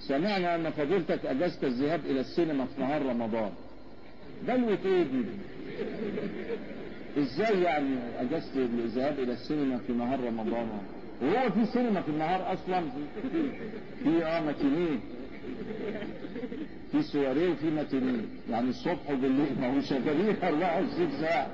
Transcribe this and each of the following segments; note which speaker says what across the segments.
Speaker 1: سمعنا ان فضيلتك اجازت الذهاب الى السينما في نهار رمضان بلوة ايه دي ازاي يعني اجازت الذهاب الى السينما في نهار رمضان وهو في سينما في النهار اصلا في اه ماتينيه في سواريه وفي ماتينيه يعني الصبح وبالليل ما هو شغالين 24 ساعه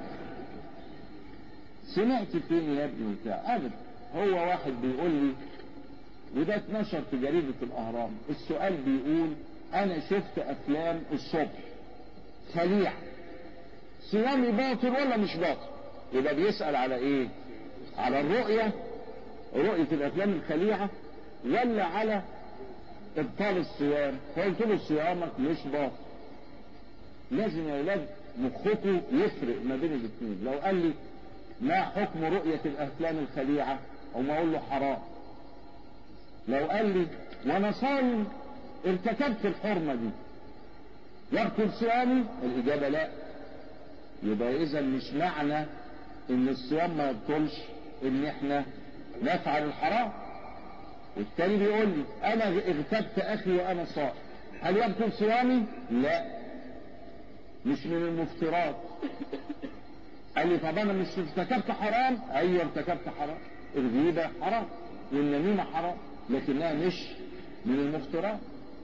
Speaker 1: سمعت فين يا ابني بتاع ابدا هو واحد بيقول لي وده اتنشر في جريدة الاهرام السؤال بيقول انا شفت افلام الصبح خليع صيامي باطل ولا مش باطل يبقى بيسأل على ايه على الرؤية رؤية الافلام الخليعة ولا على ابطال الصيام فقلت له صيامك مش باطل لازم يا اولاد مخكم يفرق ما بين الاثنين لو قال لي ما حكم رؤية الافلام الخليعة او ما اقول له حرام لو قال لي وانا صايم ارتكبت الحرمة دي يبطل صيامي الاجابة لا يبقى اذا مش معنى ان الصيام ما يبطلش ان احنا نفعل الحرام والتاني بيقول لي انا اغتبت اخي وانا صائم هل يبطل صيامي لا مش من المفترات قال لي طب انا مش ارتكبت حرام ايوه ارتكبت حرام الغيبة حرام والنميمة حرام لكنها مش من المفترات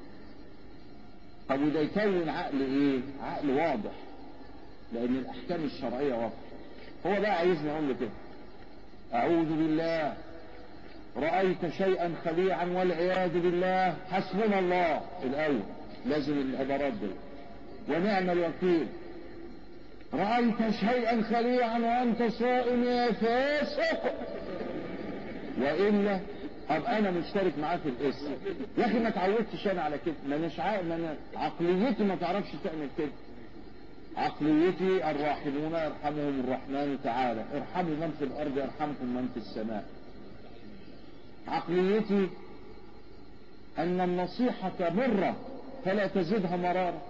Speaker 1: طب وده يكون عقل ايه عقل واضح لان الاحكام الشرعية واضحة هو بقى عايزني اقول له كده اعوذ بالله رأيت شيئا خليعا والعياذ بالله حسبنا الله الاول لازم العبارات دي ونعم الوكيل رأيت شيئا خليعا وانت صائم يا فاسق والا طب انا مشترك معاه في الاسم يا اخي ما اتعودتش انا على كده ما مش عارف ما انا عقليتي ما تعرفش تعمل كده عقليتي الراحمون يرحمهم الرحمن تعالى ارحموا من في الارض يرحمكم من في السماء عقليتي ان النصيحة مرة فلا تزدها مرارة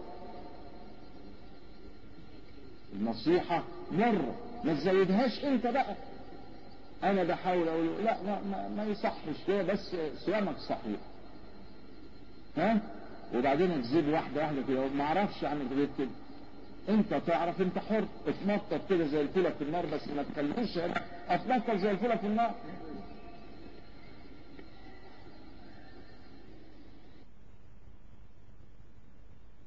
Speaker 1: النصيحة مرة ما تزودهاش انت بقى انا بحاول اقول له لا ما, ما, ما يصحش كده بس صيامك صحيح ها وبعدين تزيد واحدة واحدة كده ما اعرفش اعمل غير كده انت تعرف انت حر اتنطط كده زي الفيلة في النار بس ما تخليش انا اتنطط زي الفيلة في النار